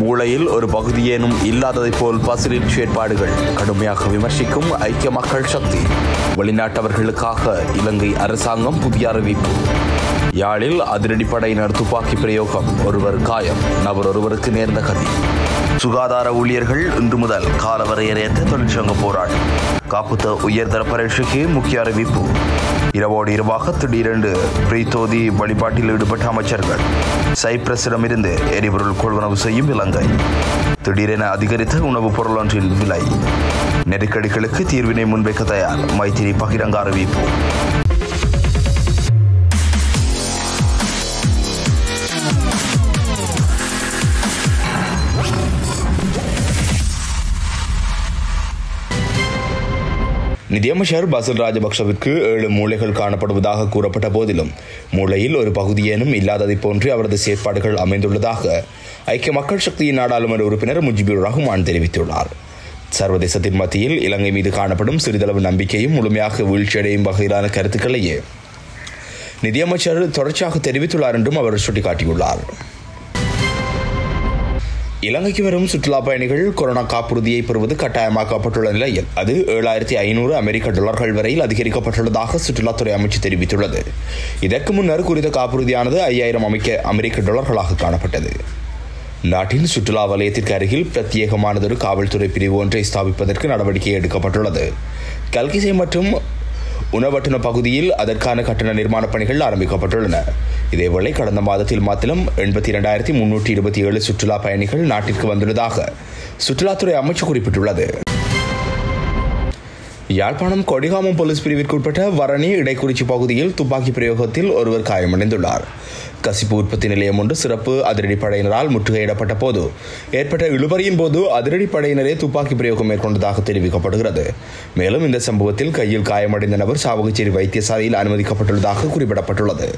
மூளையில் ஒரு பகுதியேனும் இல்லாததைப் போல் பசிலின் செயற்பாடுகள் கடுமையாக விமர்சிக்கும் ஐக்கிய மக்கள் சக்தி வெளிநாட்டவர்களுக்காக இலங்கை அரசாங்கம் புதிய அறிவிப்பு யாழில் அதிரடிப்படையினர் துப்பாக்கி பிரயோகம் ஒருவர் காயம் நபர் ஒருவருக்கு நேர்ந்த கதி சுகாதார ஊழியர்கள் இன்று முதல் காலவரையறையற்ற தொழிற்சங்க போராட்டம் காப்புத்த உயர்தர பரீட்சைக்கு முக்கிய அறிவிப்பு இரவோடு இரவாக திடீரென்று பிரீத்தோதி வழிபாட்டில் ஈடுபட்ட அமைச்சர்கள் சைப்ரஸிடமிருந்து எரிபொருள் கொள்வனவு செய்யும் இலங்கை திடீரென அதிகரித்த உணவுப் பொருள் ஒன்றின் விலை நெருக்கடிகளுக்கு தீர்வினை முன்வைக்க தயார் மைத்திரி பகிரங்க அறிவிப்பு நிதியமைச்சர் பசில் ராஜபக்சவிற்கு ஏழு மூளைகள் காணப்படுவதாக கூறப்பட்ட போதிலும் மூளையில் ஒரு பகுதியேனும் இல்லாததைப் போன்று அவரது செயற்பாடுகள் அமைந்துள்ளதாக ஐக்கிய மக்கள் சக்தியின் நாடாளுமன்ற உறுப்பினர் முஜிபுர் ரஹ்மான் தெரிவித்துள்ளார் சர்வதேசத்தின் மத்தியில் இலங்கை மீது காணப்படும் சிறிதளவு நம்பிக்கையும் முழுமையாக வீழ்ச்சியடையும் வகையிலான கருத்துக்களையே நிதியமைச்சர் தொடர்ச்சியாக தெரிவித்துள்ளார் என்றும் அவர் சுட்டிக்காட்டியுள்ளார் இலங்கைக்கு வரும் சுற்றுலா பயணிகள் கொரோனா காப்புறுதியை பெறுவது கட்டாயமாக்கப்பட்டுள்ள நிலையில் அது ஏழாயிரத்தி ஐநூறு அமெரிக்க டாலர்கள் வரையில் அதிகரிக்கப்பட்டுள்ளதாக சுற்றுலாத்துறை அமைச்சு தெரிவித்துள்ளது இதற்கு முன்னர் குறித்த காப்புறுதியானது ஐயாயிரம் அமெரிக்க அமெரிக்க டாலர்களாக காணப்பட்டது நாட்டின் சுற்றுலா வலயத்திற்கு அருகில் பிரத்யேகமானதொரு காவல்துறை பிரிவு ஒன்றை ஸ்தாபிப்பதற்கு நடவடிக்கை எடுக்கப்பட்டுள்ளது கல்கிசை மற்றும் உணவட்டுன பகுதியில் அதற்கான கட்டண நிர்மாணப் பணிகள் ஆரம்பிக்கப்பட்டுள்ளன இதேவேளை கடந்த மாதத்தில் மாத்திரம் எண்பத்தி இரண்டாயிரத்தி முன்னூற்றி இருபத்தி ஏழு சுற்றுலா பயணிகள் நாட்டிற்கு வந்துள்ளதாக சுற்றுலாத்துறை அமைச்சு குறிப்பிட்டுள்ளது யாழ்ப்பாணம் கொடிகாமம் போலீஸ் பிரிவிற்குட்பட்ட வரணி இடைக்குறிச்சி பகுதியில் துப்பாக்கி பிரயோகத்தில் ஒருவர் காயமடைந்துள்ளார் கசிப்பு உற்பத்தி நிலையம் ஒன்று சிறப்பு அதிரடிப்படையினரால் முற்றுகையிடப்பட்ட போது ஏற்பட்ட இழுபறியின் போது அதிரடிப்படையினரே துப்பாக்கி பிரயோகம் மேற்கொண்டதாக தெரிவிக்கப்படுகிறது மேலும் இந்த சம்பவத்தில் கையில் காயமடைந்த நபர் சாவகச்சேரி வைத்தியசாலையில் அனுமதிக்கப்பட்டுள்ளதாக குறிப்பிடப்பட்டுள்ளது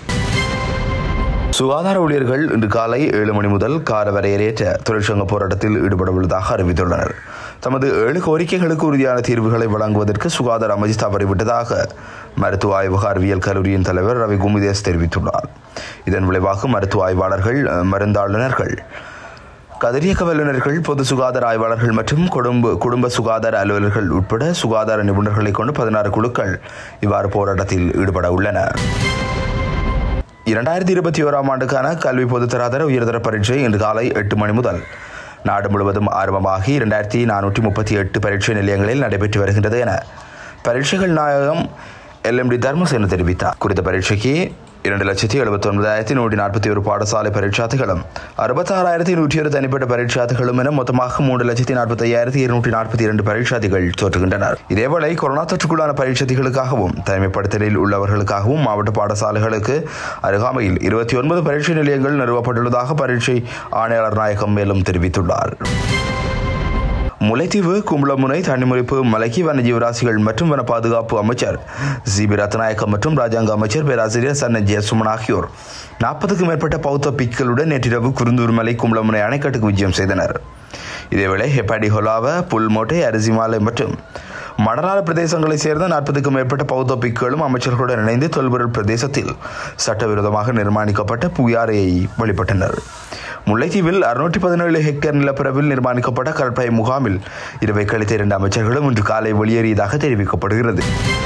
சுகாதார ஊழியர்கள் இன்று காலை ஏழு மணி முதல் கால வரையறையற்ற தொழிற்சங்க போராட்டத்தில் ஈடுபட உள்ளதாக அறிவித்துள்ளனர் தமது ஏழு கோரிக்கைகளுக்கு உறுதியான தீர்வுகளை வழங்குவதற்கு சுகாதார அமைச்சு தவறிவிட்டதாக மருத்துவ ஆய்வக அறிவியல் கல்லூரியின் தலைவர் ரவி குமுதேஸ் தெரிவித்துள்ளார் இதன் விளைவாக மருத்துவ ஆய்வாளர்கள் மருந்தாளுநர்கள் கதிரியக்க வல்லுநர்கள் பொது சுகாதார ஆய்வாளர்கள் மற்றும் குடும்ப குடும்ப சுகாதார அலுவலர்கள் உட்பட சுகாதார நிபுணர்களை கொண்டு பதினாறு குழுக்கள் இவ்வாறு போராட்டத்தில் ஈடுபட உள்ளன இரண்டாயிரத்தி இருபத்தி ஓராம் ஆண்டுக்கான கல்வி பொதுத்தராதர உயர்தர பரீட்சை இன்று காலை எட்டு மணி முதல் நாடு முழுவதும் ஆரம்பமாகி இரண்டாயிரத்தி நானூற்றி முப்பத்தி எட்டு பரீட்சை நிலையங்களில் நடைபெற்று வருகின்றது என பரீட்சைகள் நாயகம் எல்எம்டி தர்மசேன தெரிவித்தார் குறித்த பரீட்சைக்கு இரண்டு லட்சத்தி எழுபத்தி ஒன்பதாயிரத்தி நூற்றி நாற்பத்தி ஒரு பாடசாலை பரீட்சார்த்திகளும் அறுபத்தாறாயிரத்தி நூற்றி ஒரு தனிப்பட்ட பரீட்சார்த்திகளும் என மொத்தமாக மூன்று லட்சத்தி நாற்பத்தி ஐயாயிரத்தி இருநூற்றி நாற்பத்தி இரண்டு பரீட்சார்த்திகள் தோற்றுகின்றனர் இதேவேளை கொரோனா தொற்றுக்குள்ளான பரீட்சார்த்திகளுக்காகவும் தனிமைப்படுத்தலில் உள்ளவர்களுக்காகவும் மாவட்ட பாடசாலைகளுக்கு அருகாமையில் இருபத்தி ஒன்பது பரீட்சை நிலையங்கள் நிறுவப்பட்டுள்ளதாக பரீட்சை ஆணையாளர் நாயகம் மேலும் தெரிவித்துள்ளார் முல்லைத்தீவு கும்பலமுனை தனிமுறைப்பு மலைக்கி வனஜீவராசிகள் மற்றும் வன பாதுகாப்பு அமைச்சர் சிபி ரத்நாயக்கம் மற்றும் ராஜாங்க அமைச்சர் பேராசிரியர் சன்ன ஜெயசுமன் ஆகியோர் நாற்பதுக்கும் மேற்பட்ட பௌத்த பிக்குகளுடன் நேற்றிரவு குருந்தூர் மலை கும்பலமுனை அணைக்கட்டுக்கு விஜயம் செய்தனர் இதேவேளை ஹெப்பாடி ஹொலாவ புல்மோட்டை அரிசிமாலை மற்றும் மணலால பிரதேசங்களைச் சேர்ந்த நாற்பதுக்கும் மேற்பட்ட பௌத்த பிக்குகளும் அமைச்சர்களுடன் இணைந்து தொல்பொருள் பிரதேசத்தில் சட்டவிரோதமாக நிர்மாணிக்கப்பட்ட புயாரையை வழிபட்டனர் முல்லைத்தீவில் அறுநூற்றி பதினேழு ஹெக்டேர் நிலப்பரப்பில் நிர்மாணிக்கப்பட்ட கடற்படை முகாமில் இரவை கழித்த இரண்டு அமைச்சர்களும் இன்று காலை வெளியேறியதாக தெரிவிக்கப்படுகிறது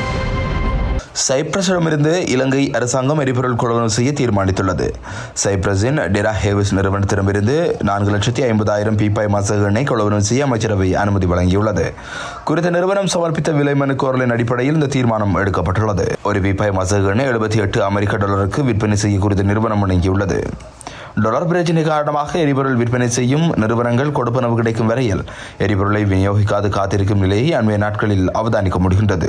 சைப்ரஸிடமிருந்து இலங்கை அரசாங்கம் எரிபொருள் கொள்வனவு செய்ய தீர்மானித்துள்ளது சைப்ரஸின் டெரா ஹேவிஸ் நிறுவனத்திடமிருந்து நான்கு லட்சத்தி ஐம்பதாயிரம் பீப்பாய் மசக எண்ணெய் கொள்வனவு செய்ய அமைச்சரவை அனுமதி வழங்கியுள்ளது குறித்த நிறுவனம் சமர்ப்பித்த விலை மனு கோரலின் அடிப்படையில் இந்த தீர்மானம் எடுக்கப்பட்டுள்ளது ஒரு பீப்பாய் மசக எண்ணெய் எழுபத்தி எட்டு அமெரிக்க டாலருக்கு விற்பனை செய்ய குறித்த நிறுவனம் வழங்கியுள்ளது டொலர் பிரச்சினை காரணமாக எரிபொருள் விற்பனை செய்யும் நிறுவனங்கள் கொடுப்பனவு கிடைக்கும் வரையில் எரிபொருளை விநியோகிக்காது காத்திருக்கும் நிலையை அண்மைய நாட்களில் அவதானிக்க முடிகின்றது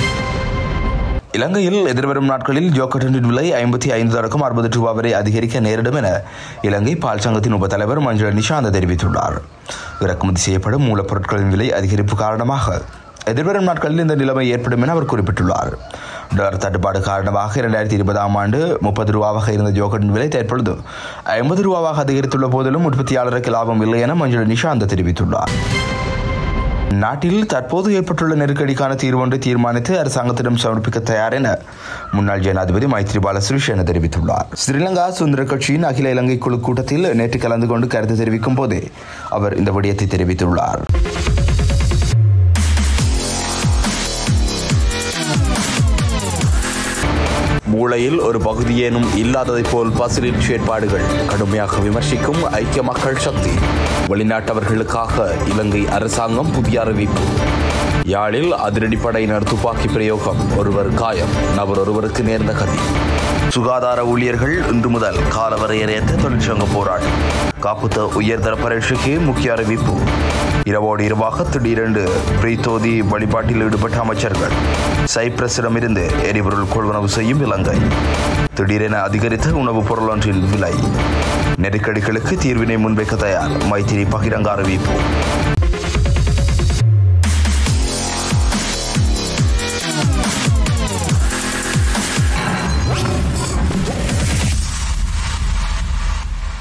இலங்கையில் எதிர்வரும் நாட்களில் ஜோக்கட்டின் விலை ஐம்பத்தி ஐந்து தொடக்கம் அறுபது ரூபாய் வரை அதிகரிக்க நேரிடும் என இலங்கை பால் சங்கத்தின் உப தலைவர் மஞ்சள் நிஷாந்த் தெரிவித்துள்ளார் இறக்குமதி செய்யப்படும் மூலப்பொருட்களின் விலை அதிகரிப்பு காரணமாக எதிர்வரும் நாட்களில் இந்த நிலைமை ஏற்படும் என அவர் குறிப்பிட்டுள்ளார் டாலர் தட்டுப்பாடு காரணமாக இரண்டாயிரத்தி இருபதாம் ஆண்டு முப்பது ரூபாவாக இருந்த ஜோக்கட்டின் விலை தற்பொழுது ஐம்பது ரூபாவாக அதிகரித்துள்ள போதிலும் உற்பத்தியாளருக்கு லாபம் இல்லை என மஞ்சள் நிஷாந்த் தெரிவித்துள்ளார் நாட்டில் தற்போது ஏற்பட்டுள்ள நெருக்கடிக்கான தீர்வொன்றை தீர்மானித்து அரசாங்கத்திடம் சமர்ப்பிக்க தயார் என முன்னாள் ஜனாதிபதி மைத்ரிபால சிறிசேன தெரிவித்துள்ளார் ஸ்ரீலங்கா சுதந்திர கட்சியின் அகில இலங்கை குழு கூட்டத்தில் நேற்று கலந்து கொண்டு கருத்து தெரிவிக்கும் போதே அவர் இந்த விடயத்தை தெரிவித்துள்ளார் மூளையில் ஒரு பகுதியேனும் இல்லாததைப் போல் பசிலின் செயற்பாடுகள் கடுமையாக விமர்சிக்கும் ஐக்கிய மக்கள் சக்தி வெளிநாட்டவர்களுக்காக இலங்கை அரசாங்கம் புதிய அறிவிப்பு யாழில் அதிரடிப்படையினர் துப்பாக்கி பிரயோகம் ஒருவர் காயம் நபர் ஒருவருக்கு நேர்ந்த கதி சுகாதார ஊழியர்கள் இன்று முதல் காலவரையறையற்ற தொழிற்சங்க போராட்டம் காப்புத்த உயர்தர பரீட்சைக்கு முக்கிய அறிவிப்பு இரவோடு இரவாக திடீரென்று பிரீத்தோதி வழிபாட்டில் ஈடுபட்ட அமைச்சர்கள் சைப்ரஸிடமிருந்து எரிபொருள் கொள்வனவு செய்யும் இலங்கை திடீரென அதிகரித்த உணவுப் பொருள் ஒன்றின் விலை நெருக்கடிகளுக்கு தீர்வினை முன்வைக்க தயார் மைத்திரி பகிரங்க அறிவிப்பு